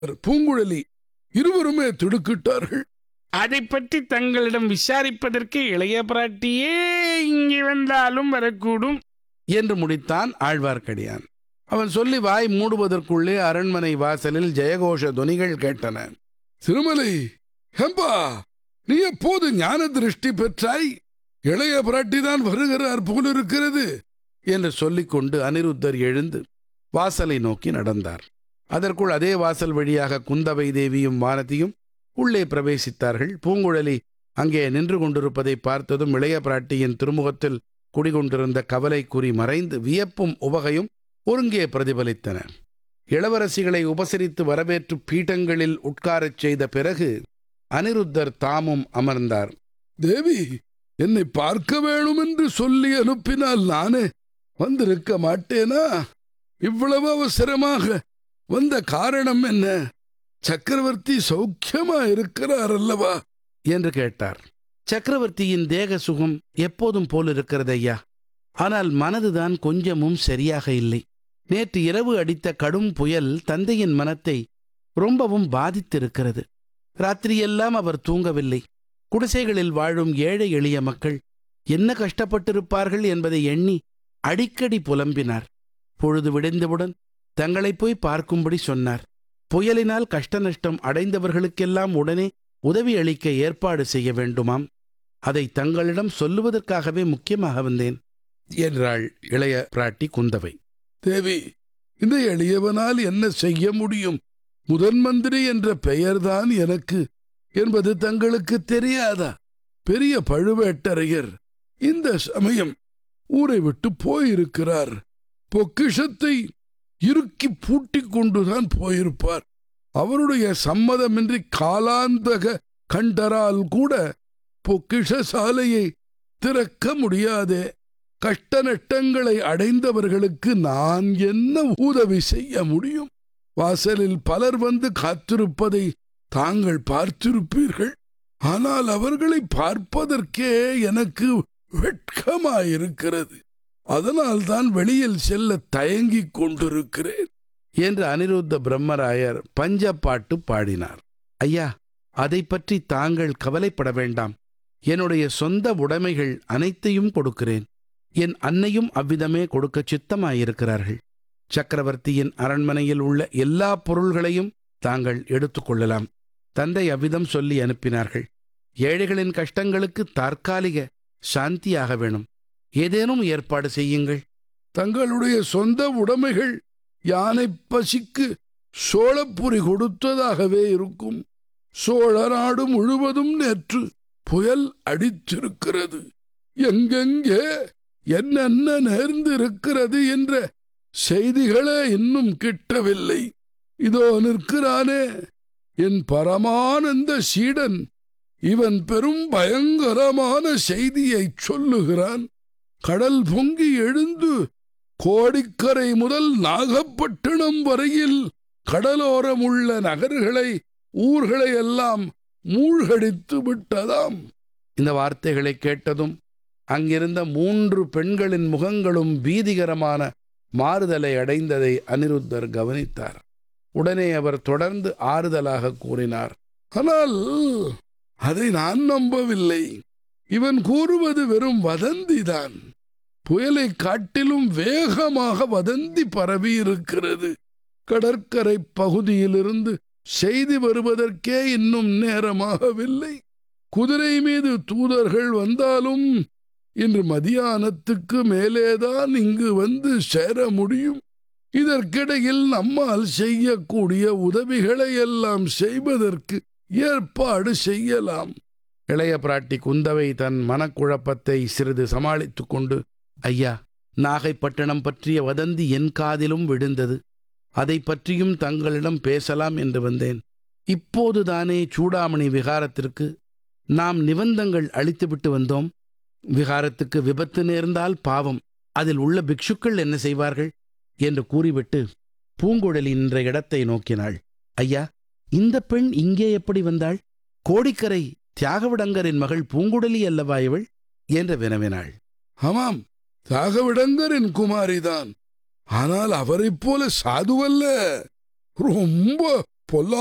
பூங்குழலி இருவருமே திடுக்கிட்டார்கள் அதை பற்றி தங்களிடம் விசாரிப்பதற்கு இளைய பிராட்டியே இங்கே வந்தாலும் வரக்கூடும் என்று முடித்தான் ஆழ்வார்க்கடியான் அவன் சொல்லி வாய் மூடுவதற்குள்ளே அரண்மனை வாசலில் ஜெயகோஷ துனிகள் கேட்டன திருமலை ஹெம்பா நீ எப்போது ஞான திருஷ்டி பெற்றாய் இளைய பிராட்டிதான் வருகிறார் போலிருக்கிறது என்று சொல்லிக்கொண்டு அனிருத்தர் எழுந்து வாசலை நோக்கி நடந்தார் அதற்குள் அதே வாசல் வழியாக குந்தவை தேவியும் வானதியும் உள்ளே பிரவேசித்தார்கள் பூங்குழலி அங்கே நின்று கொண்டிருப்பதை பார்த்ததும் இளைய பிராட்டியின் திருமுகத்தில் குடிகொண்டிருந்த கவலை குறி மறைந்து வியப்பும் உவகையும் ஒருங்கே பிரதிபலித்தன இளவரசிகளை உபசரித்து வரவேற்று பீட்டங்களில் உட்காரச் செய்த பிறகு அனிருத்தர் தாமும் அமர்ந்தார் தேவி என்னை பார்க்க வேணும் என்று சொல்லி அனுப்பினால் நானே வந்திருக்க மாட்டேனா இவ்வளவு அவசரமாக வந்த காரணம் என்ன சக்கரவர்த்தி சௌக்கியமா இருக்கிறார் அல்லவா என்று கேட்டார் சக்கரவர்த்தியின் தேக சுகம் எப்போதும் போல் இருக்கிறது ஐயா ஆனால் மனதுதான் கொஞ்சமும் சரியாக இல்லை நேற்று இரவு அடித்த கடும் புயல் தந்தையின் மனத்தை ரொம்பவும் பாதித்திருக்கிறது ராத்திரியெல்லாம் அவர் தூங்கவில்லை குடிசைகளில் வாழும் ஏழை எளிய மக்கள் என்ன கஷ்டப்பட்டிருப்பார்கள் என்பதை எண்ணி அடிக்கடி புலம்பினார் பொழுது விடிந்தவுடன் தங்களை போய் பார்க்கும்படி சொன்னார் புயலினால் கஷ்ட நஷ்டம் அடைந்தவர்களுக்கெல்லாம் உடனே உதவி அளிக்க ஏற்பாடு செய்ய வேண்டுமாம் அதை தங்களிடம் சொல்லுவதற்காகவே முக்கியமாக வந்தேன் என்றாள் இளைய பிராட்டி குந்தவை தேவி இந்த எளியவனால் என்ன செய்ய முடியும் முதன் மந்திரி என்ற பெயர்தான் எனக்கு என்பது தங்களுக்கு தெரியாதா பெரிய பழுவேட்டரையர் இந்த சமயம் ஊரை விட்டு போயிருக்கிறார் பொக்கிஷத்தை இறுக்கி பூட்டிக் கொண்டுதான் போயிருப்பார் அவருடைய சம்மதமின்றி காலாந்தக கண்டரால் கூட பொக்கிஷ சாலையை திறக்க முடியாதே கஷ்ட நட்டங்களை அடைந்தவர்களுக்கு நான் என்ன உதவி செய்ய முடியும் வாசலில் பலர் வந்து காத்திருப்பதை தாங்கள் பார்த்திருப்பீர்கள் ஆனால் அவர்களை பார்ப்பதற்கே எனக்கு வெட்கமாயிருக்கிறது அதனால் தான் வெளியில் செல்ல தயங்கிக் கொண்டிருக்கிறேன் என்று அனிருத்த பிரம்மராயர் பஞ்சப்பாட்டு பாடினார் ஐயா அதை பற்றி தாங்கள் கவலைப்பட வேண்டாம் என்னுடைய சொந்த உடைமைகள் அனைத்தையும் கொடுக்கிறேன் என் அன்னையும் அவ்விதமே கொடுக்க சித்தமாயிருக்கிறார்கள் சக்கரவர்த்தியின் அரண்மனையில் உள்ள எல்லா பொருள்களையும் தாங்கள் எடுத்துக்கொள்ளலாம் தந்தை அவ்விதம் சொல்லி அனுப்பினார்கள் ஏழைகளின் கஷ்டங்களுக்கு தற்காலிக சாந்தியாக வேணும் ஏதேனும் ஏற்பாடு செய்யுங்கள் தங்களுடைய சொந்த உடைமைகள் யானை பசிக்கு சோழப்புரி கொடுத்ததாகவே இருக்கும் சோழ நாடு முழுவதும் நேற்று புயல் அடித்திருக்கிறது எங்கெங்கே என்னென்ன நேர்ந்திருக்கிறது என்ற செய்திகளே இன்னும் கிட்டவில்லை இதோ நிற்கிறானே என் பரமானந்த சீடன் இவன் பெரும் பயங்கரமான செய்தியைச் சொல்லுகிறான் கடல் பொங்கி எழுந்து கோடிக்கரை முதல் நாகப்பட்டினம் வரையில் கடலோரமுள்ள நகர்களை ஊர்களை எல்லாம் மூழ்கடித்து விட்டதாம் இந்த வார்த்தைகளை கேட்டதும் அங்கிருந்த மூன்று பெண்களின் முகங்களும் பீதிகரமான மாறுதலை அடைந்ததை அனிருத்தர் கவனித்தார் உடனே அவர் தொடர்ந்து ஆறுதலாக கூறினார் ஆனால் அதை நான் நம்பவில்லை இவன் கூறுவது வெறும் வதந்திதான் புயலை காட்டிலும் வேகமாக வதந்தி பரவி இருக்கிறது கடற்கரை பகுதியிலிருந்து செய்தி வருவதற்கே இன்னும் நேரமாகவில்லை குதிரை மீது தூதர்கள் வந்தாலும் இன்று மதியானத்துக்கு மேலேதான் இங்கு வந்து சேர முடியும் இதற்கிடையில் நம்மால் செய்யக்கூடிய உதவிகளை எல்லாம் செய்வதற்கு ஏற்பாடு செய்யலாம் இளைய பிராட்டி குந்தவை தன் மனக்குழப்பத்தை சிறிது சமாளித்துக் கொண்டு ஐயா நாகைப்பட்டினம் பற்றிய வதந்தி என் காதிலும் விழுந்தது அதை பற்றியும் தங்களிடம் பேசலாம் என்று வந்தேன் இப்போதுதானே சூடாமணி விகாரத்திற்கு நாம் நிபந்தங்கள் அளித்துவிட்டு வந்தோம் விகாரத்துக்கு விபத்து நேர்ந்தால் பாவம் அதில் உள்ள பிக்ஷுக்கள் என்ன செய்வார்கள் என்று கூறிவிட்டு பூங்குழலி நின்ற இடத்தை நோக்கினாள் ஐயா இந்த பெண் இங்கே எப்படி வந்தாள் கோடிக்கரை தியாகவிடங்கரின் மகள் பூங்குழலி அல்லவா இவள் என்று வினவினாள் ஆமாம் தாகவிடங்கரின் குமாரிதான் ஆனால் அவரைப் போல சாதுவல்ல ரொம்ப பொல்லா